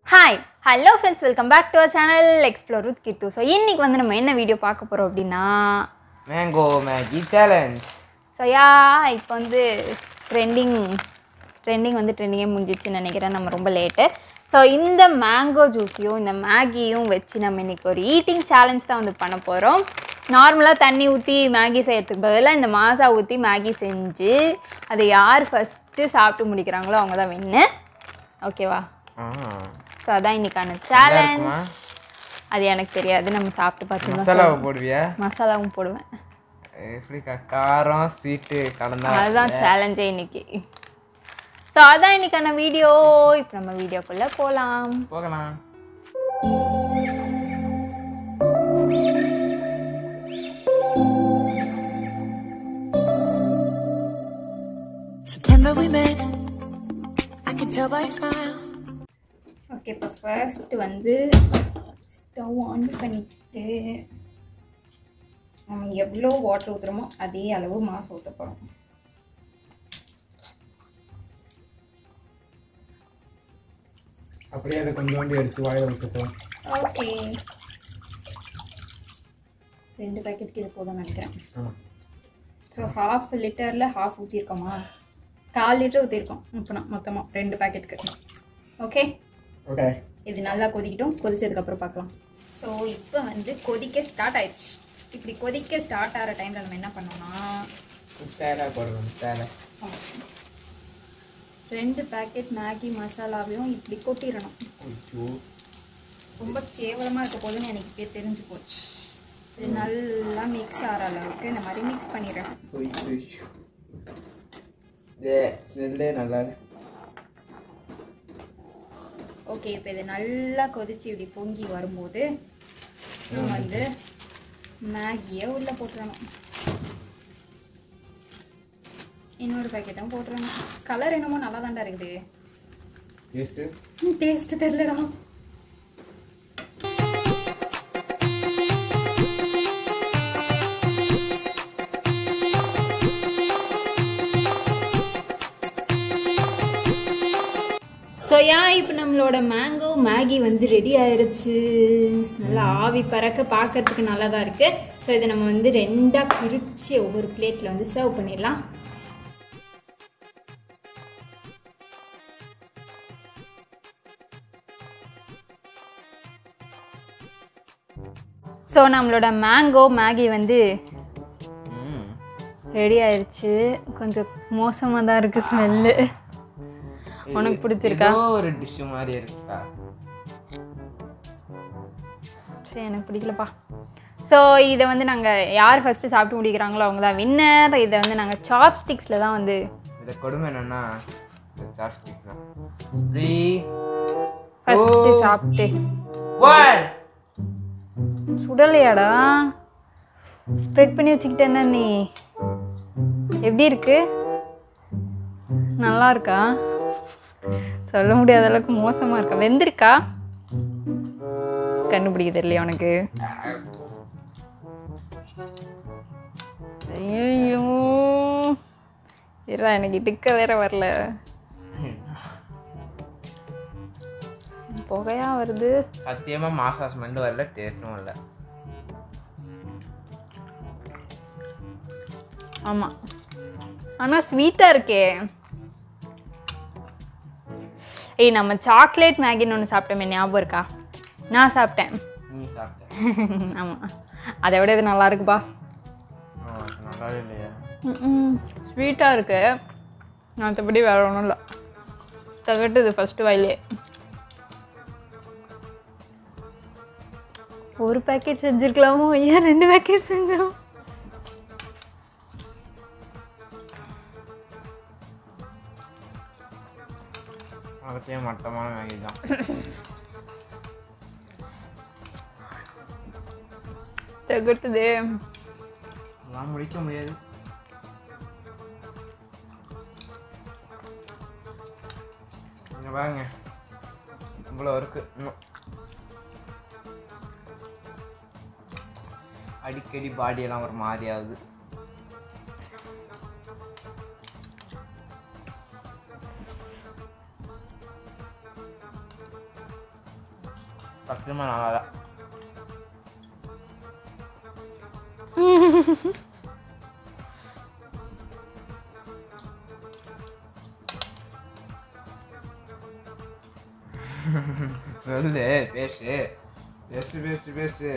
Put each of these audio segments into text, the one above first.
Hi hello friends welcome back to our channel explore with Kithu so இன்னைக்கு வந்து நம்ம என்ன வீடியோ பார்க்க போகிறோம் அப்படின்னா mango Maggi challenge so yeah இப்போ வந்து ட்ரெண்டிங் ட்ரெண்டிங் வந்து ட்ரெண்டிங்கே முடிஞ்சிச்சுன்னு நினைக்கிறேன் நம்ம ரொம்ப லேட்டு ஸோ இந்த மேங்கோ ஜூஸையும் இந்த மேகியும் வச்சு நம்ம இன்னைக்கு ஒரு ஈட்டிங் சேலஞ்ச் தான் வந்து பண்ண போகிறோம் நார்மலாக தண்ணி ஊற்றி மேகி செய்யறதுக்கு பதிலாக இந்த மாசா ஊற்றி மேகி செஞ்சு அதை யார் ஃபஸ்ட்டு சாப்பிட்டு முடிக்கிறாங்களோ அவங்க தான் வின்னு ஓகேவா ஆ ஸோ அதான் இன்னைக்கான இருக்குமா? சேலஞ்ச் அது எனக்கு தெரியாது நம்ம சாப்பிட்டு பார்த்து மசாலாவை போடுவியா மசாலாவும் போடுவேன் எப்படிக்கா காரம் ஸ்வீட்டு கலந்தா அதுதான் சேலஞ்சே இன்னைக்கு ஸோ அதான் இன்னைக்கான வீடியோ இப்போ நம்ம வீடியோக்குள்ளே போகலாம் போகலாம் September we met. I can tell by your smile. Okay இப்போ ஃபர்ஸ்ட் வந்து ஸ்டவ் ஆன் பண்ணிட்டு நம்ம எவ்வளோ வாட்டர் ஊற்றுறோமோ அதே அளவு மாசு ஊற்ற போகிறோம் அப்படியே அதை கொஞ்சோண்டு எடுத்து வாயில் விட்டுட்டோம் ஓகே ரெண்டு பேக்கெட்டுக்கு இது போதும்னு நினைக்கிறேன் ஆமாம் ஸோ ஹாஃப் லிட்டரில் ஹாஃப் ஊற்றிருக்கோமா கால் லிட்டர் ஊற்றிருக்கோம் இப்போ மொத்தமாக ரெண்டு பேக்கெட்டுக்கு ஓகே ஓகே இது நல்லா கொதிக்கட்டும் கொதிச்சதுக்கப்புறம் பார்க்கலாம் ஸோ இப்போ வந்து கொதிக்க ஸ்டார்ட் ஆயிடுச்சு இப்படி கொதிக்க ஸ்டார்ட் ஆகிற டைமில் நம்ம என்ன பண்ணோம்னா சேலை போடுறோம் சேலை ரெண்டு பேக்கெட் மேகி மசாலாவையும் இப்படி கொட்டிடணும் ஐயோ ரொம்ப கேவலமாக இருக்க போதுன்னு எனக்கு இப்பயே தெரிஞ்சு போச்சு இது நல்லா மிக்ஸ் ஆகிற அளவுக்கு இந்த மாதிரி மிக்ஸ் பண்ணிடுறேன் ஏ ஸ்மெல்லே நல்லா இருக்கு. ஓகே இப்போ இது நல்லா கொதிச்சு இப்படி பொங்கி வரும்போது நம்ம வந்து மேகியை உள்ளே போட்டுறணும் இன்னொரு பேக்கெட்டும் போட்டுறணும் கலர் என்னமோ நல்லா தான்டா இருக்குது Taste? டேஸ்ட் தெரிலடா ஸோ ஏன் இப்போ நம்மளோட மேங்கோ மேகி வந்து ரெடி ஆயிருச்சு நல்லா ஆவி பறக்க பார்க்கறதுக்கு நல்லா தான் இருக்கு ஸோ இதை நம்ம வந்து ரெண்டாக பிரித்து ஒவ்வொரு பிளேட்டில் வந்து சர்வ் பண்ணிடலாம் ஸோ நம்மளோட மேங்கோ மேகி வந்து ம் ரெடி ஆயிருச்சு கொஞ்சம் மோசமாக தான் இருக்குது ஸ்மெல்லு உனக்கு பிடிச்சிருக்கா ஏதோ ஒரு டிஷ் மாதிரி இருக்கா சரி எனக்கு பிடிக்கலப்பா ஸோ இதை வந்து நாங்கள் யார் ஃபஸ்ட்டு சாப்பிட்டு முடிக்கிறாங்களோ அவங்க தான் வின்னர் இதை வந்து நாங்கள் சாப் ஸ்டிக்ஸில் தான் வந்து இதை கொடுமை என்னன்னா இந்த சாப்ஸ்டிக் தான் த்ரீ ஃபஸ்ட்டு சாப்பிட்டு ஒன் சுடலையாடா ஸ்ப்ரெட் பண்ணி வச்சுக்கிட்டேன்னா நீ எப்படி இருக்கு நல்லா இருக்கா சொல்ல முடியாத அளவுக்கு மோசமாக இருக்கா வெந்திருக்கா கண்டுபிடிக்க தெரியலையா உனக்கு ஐயோ இருடா எனக்கு இடுக்க வேற வரல புகையா வருது சத்தியமா மாசா ஸ்மெல் வரல டேஸ்ட்டும் வரல ஆமாம் ஆனால் ஸ்வீட்டாக இருக்கே ஏய் நம்ம சாக்லேட் மேகின்னு ஒன்று சாப்பிட்டோமே ஞாபகம் இருக்கா நான் சாப்பிட்டேன் நீ சாப்பிட்ட ஆமாம் அதை விட இது நல்லா இருக்குப்பா ஆ, நல்லாவே இல்லையா ஸ்வீட்டாக இருக்கு மற்றபடி வேற ஒன்றும் இல்லை தகட்டுது ஃபஸ்ட்டு வாயிலே ஒரு பேக்கெட் செஞ்சுருக்கலாமோ ஏன் ரெண்டு பேக்கெட் செஞ்சோம் அகத்தையும் மட்டமான மேகி தான் தகட்டுது அதெல்லாம் முடிக்க முடியாது இங்க பாருங்க இவ்வளோ இருக்கு இன்னும் அடிக்கடி பாடியெல்லாம் ஒரு மாதிரி ஆகுது சத்தியமா நல்லா இல்லை சொல்லு பேசு பேசு பேசு பேசு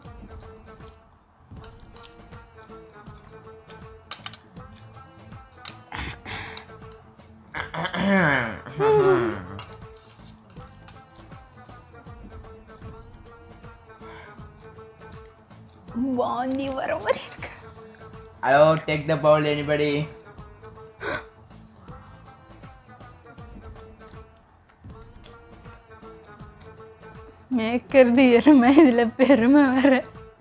வாந்தி வர மாதிரி இருக்கு hello take the bowl anybody மேய்க்கிறது எருமை இதுல பெருமை வேற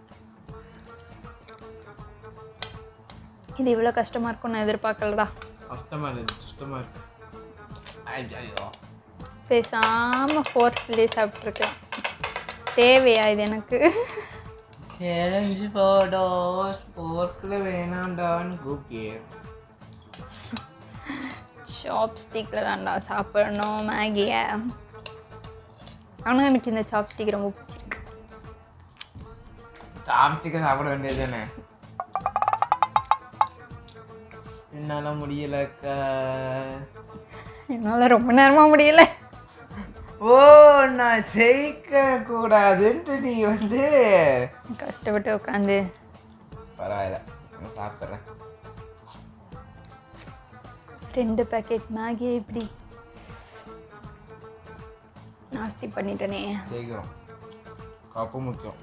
இது இவ்வளோ கஷ்டமா இருக்கும் நான் எதிர்பார்க்கலடா கஷ்டமா இருக்கு கஷ்டமா இருக்கு ஐயோ பேசாம ஃபோர்த்லேயே சாப்பிட்ருக்கலாம் தேவையா இது எனக்கு சேலஞ்சு போடோ ஸ்போர்க்கில் வேணாண்டான்னு கூப்பியே சாப்ஸ்டிக்கில் தான்டா சாப்பிடணும் மேகியை ஆனால் எனக்கு இந்த சாப்ஸ்டிக் ரொம்ப பிடிச்சிருக்கு சாப்பிட்டுக்க சாப்பிட வேண்டியது தானே என்னால முடியலக்கா என்னால் ரொம்ப நேரமாக முடியல ஓ நான் ஜெயிக்க கூடாதுன்ட்டு நீ வந்து கஷ்டப்பட்டு உட்காந்து பரவாயில்ல நான் சாப்பிட்றேன் ரெண்டு பேக்கெட் மேகி இப்படி நாஸ்தி பண்ணிட்டனே ஜெயிக்கிறோம் கப்பு முக்கியம்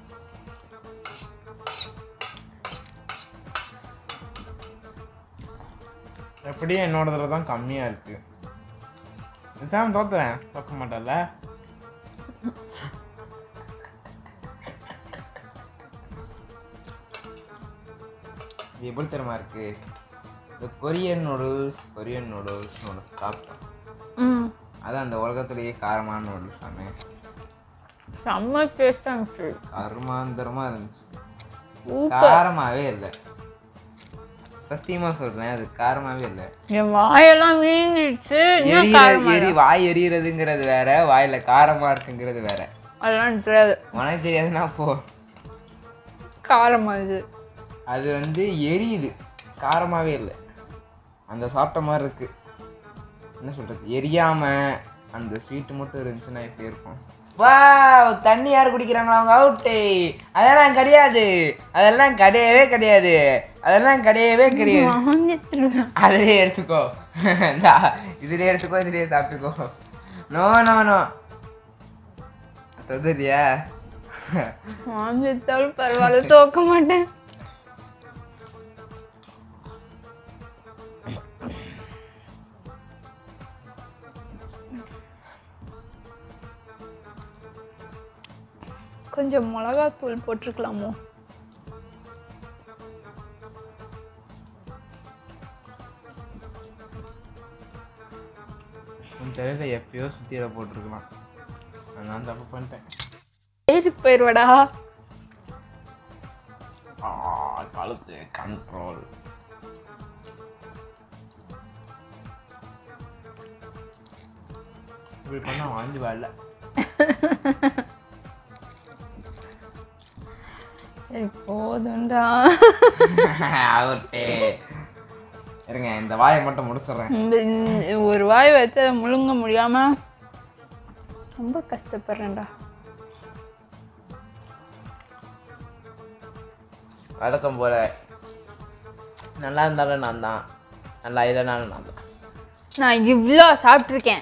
எப்படியும் என்னோட தடவை தான் கம்மியாக இருக்கு சாம் தோத்துறேன் தோக்க மாட்டேன்ல இது எப்படி தெரியுமா இருக்கு இந்த கொரியன் நூடுல்ஸ் கொரியன் நூடுல்ஸ் ஒன்று சாப்பிட்டேன் ம் அதான் அந்த உலகத்திலேயே காரமான நூடுல்ஸ் தானே செம்ம டேஸ்டாக இருந்துச்சு கருமாந்தரமா இருந்துச்சு சூப்பர் காரமாவே இல்லை சத்தியமா சொல்றேன் அது காரமாவே இல்லை என் வாயெல்லாம் மீனிடுச்சு இன்னும் எரி காரமா எரி வாய் எரியறதுங்கிறது வேற வாயில காரமா இருக்குங்கிறது வேற அதெல்லாம் தெரியாது உனக்கு தெரியாதுன்னா போ காரமா இது அது வந்து எரியுது காரமாவே இல்லை அந்த சாப்பிட்ட மாதிரி இருக்கு என்ன சொல்றது எரியாம அந்த ஸ்வீட் மட்டும் இருந்துச்சுன்னா எப்படி இருக்கும் வா தண்ணி யார் குடிக்கிறாங்களா அவங்க அவுட்டு அதெல்லாம் கிடையாது அதெல்லாம் கிடையவே கிடையாது அதெல்லாம் கிடையவே கிடையாது வாங்கிட்டுருவேன் அதிலே எடுத்துக்கோ இந்தா, இதுலயே எடுத்துக்கோ இதுலயே சாப்பிட்டுக்கோ நோ நோ நோ தொதுரியா வாங்கிட்டாலும் பரவாயில்ல தோக்க மாட்டேன் கொஞ்சம் மிளகாத்தூள் போட்டிருக்கலாமோ உன் தெரியல எப்பயோ சுத்தியில போட்டிருக்கலாம் நான் தப்பு பண்ணிட்டேன் ஏறி போயிடுவாடா ஆ, கழுத்து கண்ட்ரோல் இப்படி பண்ணா வாங்கி வரல சரி போதும்டா அவர்கிட்ட இருங்க இந்த வாயை மட்டும் முடிச்சிடுறேன் இந்த இந்த ஒரு வாய் வச்சு அதை முழுங்க முடியாம ரொம்ப கஷ்டப்படுறேன்டா வழக்கம் போல நல்லா இருந்தாலும் நான் தான் நல்லா இல்லைனாலும் நான் தான் நான் இவ்வளோ சாப்பிட்ருக்கேன்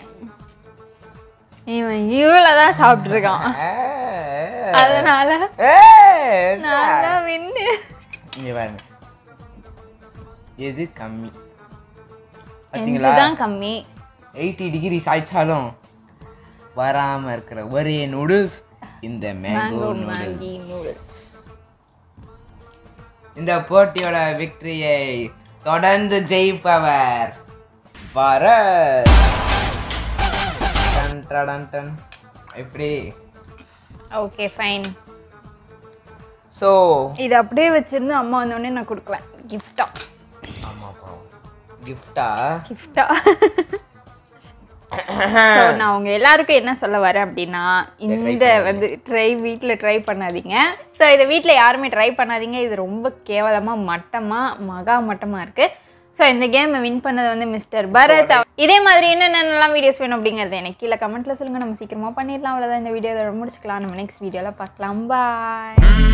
இவன் இவ்வளோ தான் சாப்பிட்ருக்கான் அதனால நான் தான் வின்னு இங்க பாருங்க எது கம்மி பார்த்தீங்களா இதுதான் கம்மி எயிட்டி டிகிரி சாய்ச்சாலும் வராம இருக்கிற ஒரே நூடுல்ஸ் இந்த mango mango noodles Maggi noodles இந்த போட்டியோட விக்டரியை தொடர்ந்து ஜெயிப்பவர் பரத் டன் டடன் டன். எப்படி ஓகே ஃபைன் ஸோ இது அப்படியே வச்சிருந்து அம்மா வந்தோடனே நான் கொடுக்குவேன் கிஃப்டா ஆமாப்பா கிஃப்டா கிஃப்டா ஸோ நான் அவங்க எல்லாருக்கும் என்ன சொல்ல வரேன் அப்படின்னா இந்த வந்து ட்ரை வீட்டில் ட்ரை பண்ணாதீங்க ஸோ இதை வீட்டில் யாருமே ட்ரை பண்ணாதீங்க இது ரொம்ப கேவலமாக மட்டமாக மகா மட்டமாக இருக்குது ஸோ இந்த கேமை வின் பண்ணது வந்து மிஸ்டர் பரத் இதே மாதிரி என்னென்னலாம் வீடியோஸ் வேணும் அப்படிங்கிறது எனக்கு கீழே கமெண்ட்டில் சொல்லுங்கள் நம்ம சீக்கிரமாக பண்ணிடலாம் அவ்வளோதான் இந்த வீடியோ இதோட முடிச்சுக்கலாம் நம்ம நெக்ஸ்ட் வீடியோவில் பார்க்கலாம் பாய்